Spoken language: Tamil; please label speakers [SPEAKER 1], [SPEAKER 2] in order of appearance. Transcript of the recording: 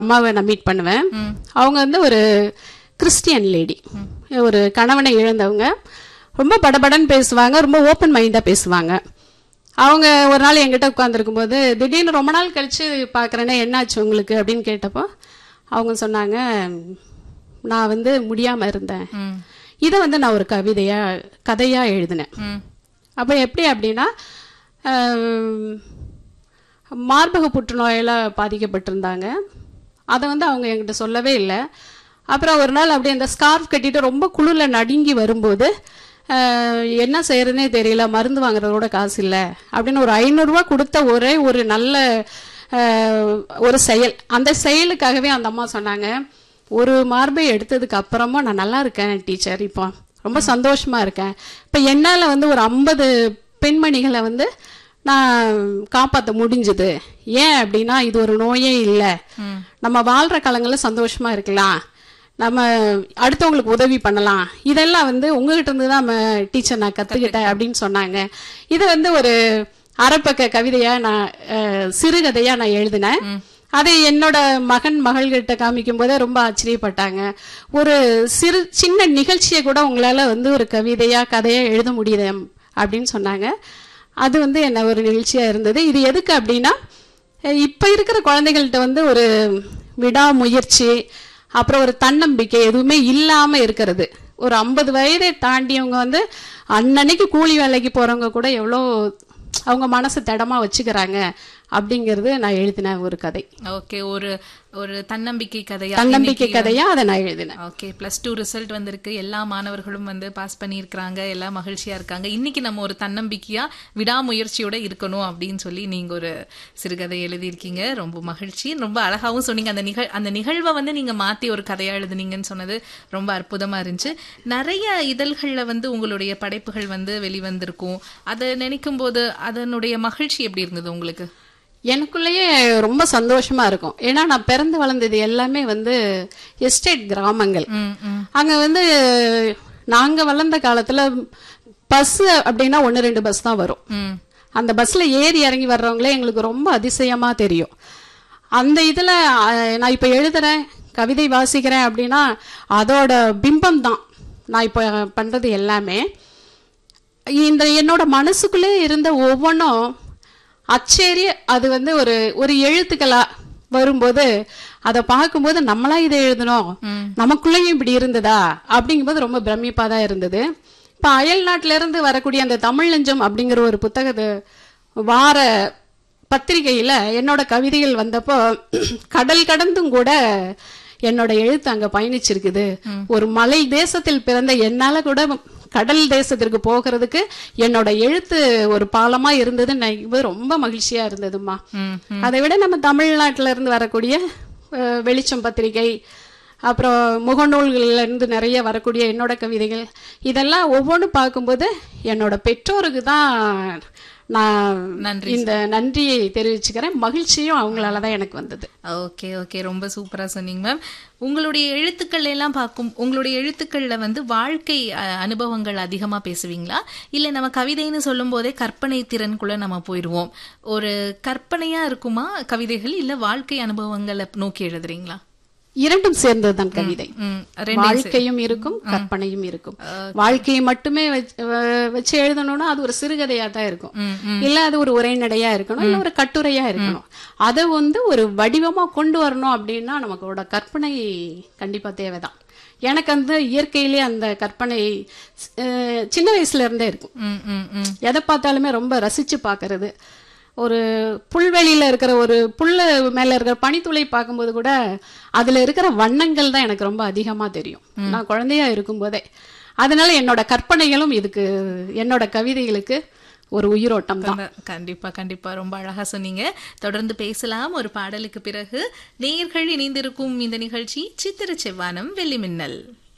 [SPEAKER 1] அம்மாவை நான் மீட் பண்ணுவேன் அவங்க வந்து ஒரு கிறிஸ்டியன் லேடி ஒரு கணவனை இழந்தவங்க ரொம்ப படபடன்னு பேசுவாங்க ரொம்ப ஓப்பன் மைண்டாக பேசுவாங்க அவங்க ஒரு நாள் என்கிட்ட உட்காந்துருக்கும் போது திடீர்னு ரொம்ப நாள் கழிச்சு பார்க்குறேனே என்னாச்சு உங்களுக்கு அப்படின்னு கேட்டப்போ அவங்க சொன்னாங்க நான் வந்து முடியாமல் இருந்தேன்
[SPEAKER 2] ம்.
[SPEAKER 1] இதை வந்து நான் ஒரு கவிதையாக கதையாக எழுதினேன்
[SPEAKER 2] ம்.
[SPEAKER 1] அப்போ எப்படி அப்படின்னா ஆம், மார்பக புற்றுநோயால் பாதிக்கப்பட்டிருந்தாங்க அதை வந்து அவங்க என்கிட்ட சொல்லவே இல்லை அப்புறம் ஒரு நாள் அப்படியே அந்த ஸ்கார்ஃப் கட்டிட்டு ரொம்ப குளிரில் நடுங்கி வரும்போது ஆஹ், என்ன செய்யறதுனே தெரியல மருந்து வாங்குறதோட காசு இல்லை அப்படின்னு ஒரு ஐநூறுரூவா கொடுத்த ஒரே ஒரு நல்ல ஆஹ், ஒரு செயல் அந்த செயலுக்காகவே அந்த அம்மா சொன்னாங்க ஒரு மார்பை எடுத்ததுக்கு அப்புறமா நான் நல்லா இருக்கேன் டீச்சர் இப்போ ரொம்ப சந்தோஷமா இருக்கேன் இப்போ என்னால் வந்து ஒரு ஐம்பது பெண்மணிகளை வந்து நான் காப்பாற்ற முடிஞ்சது ஏன் அப்படின்னா இது ஒரு நோயே இல்லை நம்ம வாழ்ற காலங்களில் சந்தோஷமா இருக்கலாம் நம்ம அடுத்தவங்களுக்கு உதவி பண்ணலாம் இதெல்லாம் வந்து உங்ககிட்ட இருந்து தான் நம்ம டீச்சர் நான் கத்துக்கிட்டேன் அப்படின்னு சொன்னாங்க இது வந்து ஒரு அரைப்பக்க கவிதையா நான் அஹ், சிறுகதையா நான் எழுதினேன் அதை என்னோட மகன் மகள்கிட்ட காமிக்கும் போதே ரொம்ப ஆச்சரியப்பட்டாங்க ஒரு சிறு சின்ன நிகழ்ச்சியை கூட உங்களால வந்து ஒரு கவிதையா கதையா எழுத முடியுது அப்படின்னு சொன்னாங்க அது வந்து என்ன ஒரு நிகழ்ச்சியா இருந்தது இது எதுக்கு அப்படின்னா அஹ் இப்ப இருக்கிற குழந்தைகள்கிட்ட வந்து ஒரு விடாமுயற்சி அப்புறம் ஒரு தன்னம்பிக்கை எதுவுமே இல்லாம இருக்கிறது ஒரு ஐம்பது வயதை தாண்டியவங்க வந்து அன்னன்னைக்கு கூலி வேலைக்கு போறவங்க கூட எவ்வளோ அவங்க மனசு திடமா வச்சுக்கிறாங்க அப்படிங்கிறது நான் எழுதின ஒரு கதை
[SPEAKER 2] ஓகே ஒரு ஒரு தன்னம்பிக்கை கதையா
[SPEAKER 1] தன்னம்பிக்கை கதையா அதை நான் எழுதினேன்
[SPEAKER 2] ஓகே பிளஸ் டூ ரிசல்ட் வந்திருக்கு எல்லா மாணவர்களும் வந்து பாஸ் பண்ணியிருக்கிறாங்க எல்லாம் மகிழ்ச்சியா இருக்காங்க இன்னைக்கு நம்ம ஒரு தன்னம்பிக்கையா விடாமுயற்சியோட இருக்கணும் அப்படின்னு சொல்லி நீங்க ஒரு சிறுகதை எழுதியிருக்கீங்க ரொம்ப மகிழ்ச்சி ரொம்ப அழகாவும் சொன்னீங்க அந்த நிகழ் அந்த நிகழ்வை வந்து நீங்க மாத்தி ஒரு கதையா எழுதுனீங்கன்னு சொன்னது ரொம்ப அற்புதமா இருந்துச்சு நிறைய இதழ்கள்ல வந்து உங்களுடைய படைப்புகள் வந்து வெளிவந்திருக்கும் அதை நினைக்கும் போது அதனுடைய மகிழ்ச்சி எப்படி இருந்தது உங்களுக்கு
[SPEAKER 1] எனக்குள்ளேயே ரொம்ப சந்தோஷமா இருக்கும் ஏன்னா நான் பிறந்து வளர்ந்தது எல்லாமே வந்து எஸ்டேட் கிராமங்கள்
[SPEAKER 2] ம், ம்.
[SPEAKER 1] அங்க வந்து நாங்க வளர்ந்த காலத்துல பஸ் அப்படின்னா ஒன்னு ரெண்டு பஸ் தான் வரும்
[SPEAKER 2] ம்
[SPEAKER 1] அந்த பஸ்ல ஏறி இறங்கி வர்றவங்களே எங்களுக்கு ரொம்ப அதிசயமா தெரியும் அந்த இதுல அஹ், நான் இப்ப எழுதுறேன் கவிதை வாசிக்கிறேன் அப்படின்னா அதோட பிம்பம் தான் நான் இப்ப பண்றது எல்லாமே இந்த என்னோட மனசுக்குள்ளே இருந்த ஒவ்வொன்றும் அச்சேரி அது வந்து ஒரு ஒரு எழுத்துக்களா வரும்போது அதை பார்க்கும்போது நம்மளா இதை எழுதணும் நமக்குள்ளேயும் இப்படி இருந்ததா அப்படிங்கும்போது ரொம்ப பிரமிப்பா தான் இருந்தது இப்ப அயல் நாட்டுல இருந்து வரக்கூடிய அந்த தமிழ் நெஞ்சம் அப்படிங்கிற ஒரு புத்தகத்தை வார பத்திரிகையில என்னோட கவிதைகள் வந்தப்போ கடல் கடந்தும் கூட என்னோட எழுத்து அங்க பயணிச்சிருக்குது ஒரு மலை தேசத்தில் பிறந்த என்னால கூட கடல் தேசத்திற்கு போகிறதுக்கு என்னோட எழுத்து ஒரு பாலமா இருந்ததுன்னு நினைக்கும்போது ரொம்ப மகிழ்ச்சியா இருந்ததுமா
[SPEAKER 2] ம்
[SPEAKER 1] அதை விட நம்ம தமிழ்நாட்டுல இருந்து வரக்கூடிய அஹ், வெளிச்சம் பத்திரிகை அப்புறம் முகநூல்கள்ல இருந்து நிறைய வரக்கூடிய என்னோட கவிதைகள் இதெல்லாம் ஒவ்வொன்றும் பார்க்கும்போது என்னோட பெற்றோருக்கு தான் நான்
[SPEAKER 2] நன்றி
[SPEAKER 1] இந்த நன்றியை தெரிவிச்சுக்கிறேன் மகிழ்ச்சியும் அவங்களால தான் எனக்கு வந்தது
[SPEAKER 2] ஓகே ஓகே ரொம்ப சூப்பரா சொன்னீங்க மேம் உங்களுடைய எழுத்துக்கள் எல்லாம் பார்க்கும் உங்களுடைய எழுத்துக்கள்ல வந்து வாழ்க்கை அஹ், அனுபவங்கள் அதிகமா பேசுவீங்களா இல்ல நம்ம கவிதைன்னு சொல்லும் போதே கற்பனை திறனுக்குள்ள நம்ம போயிடுவோம் ஒரு கற்பனையா இருக்குமா கவிதைகள் இல்ல வாழ்க்கை அனுபவங்களை நோக்கி எழுதுறீங்களா
[SPEAKER 1] இரண்டும் சேர்ந்ததுதான் கவிதை
[SPEAKER 2] ம், ரெண்டு
[SPEAKER 1] வாழ்க்கையும் இருக்கும் கற்பனையும் இருக்கும் வாழ்க்கையை மட்டுமே வச்சு- வ- வச்சு எழுதணும்னா அது ஒரு சிறுகதையா தான் இருக்கும்
[SPEAKER 2] ம்,
[SPEAKER 1] இல்ல அது ஒரு உரைநடையா இருக்கணும் இல்ல ஒரு கட்டுரையா இருக்கணும் அதை வந்து ஒரு வடிவமா கொண்டு வரணும் அப்படின்னா நமக்கோட கற்பனை கண்டிப்பா தேவைதான் எனக்கு அந்த இயற்கையிலேயே அந்த கற்பனை அஹ், சின்ன வயசுல இருந்தே இருக்கும்
[SPEAKER 2] ம், ம், ம்.
[SPEAKER 1] எதை பார்த்தாலுமே ரொம்ப ரசிச்சு பார்க்கறது ஒரு புல்வெளியில இருக்கிற ஒரு புல்ல மேல இருக்கிற பனித்துளை பார்க்கும்போது கூட அதுல இருக்கிற வண்ணங்கள் தான் எனக்கு ரொம்ப அதிகமா தெரியும் நான் குழந்தையா இருக்கும்போதே அதனால என்னோட கற்பனைகளும் இதுக்கு என்னோட கவிதைகளுக்கு ஒரு உயிரோட்டம் தான்
[SPEAKER 2] கண்டிப்பா கண்டிப்பா ரொம்ப அழகா சொன்னீங்க தொடர்ந்து பேசலாம் ஒரு பாடலுக்கு பிறகு நேயர்கள் இணைந்திருக்கும் இந்த நிகழ்ச்சி சித்திர செவ்வானம் வெள்ளி மின்னல்